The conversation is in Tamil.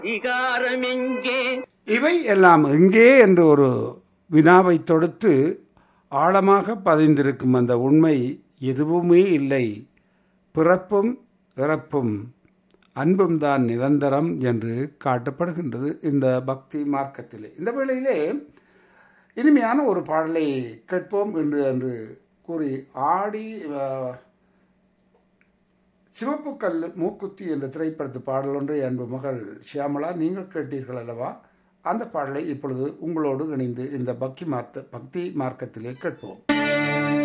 அதிகாரம் எங்கே இவை எல்லாம் எங்கே என்று ஒரு வினாவை தொடுத்து ஆழமாக பதிந்திருக்கும் அந்த உண்மை எதுவுமே இல்லை பிறப்பும் இறப்பும் அன்பும் தான் நிரந்தரம் என்று காட்டப்படுகின்றது இந்த பக்தி மார்க்கத்திலே இந்த வேளையிலே இனிமையான ஒரு பாடலை கேட்போம் என்று என்று கூறி ஆடி அஹ், சிவப்பு கல் மூக்குத்தி என்ற திரைப்படத்து பாடல் ஒன்றை அன்பு மகள் ஷியாமலா நீங்கள் கேட்டீர்கள் அல்லவா அந்த பாடலை இப்பொழுது உங்களோடு இணைந்து இந்த பக்தி மார்க்க பக்தி மார்க்கத்திலே கேட்போம்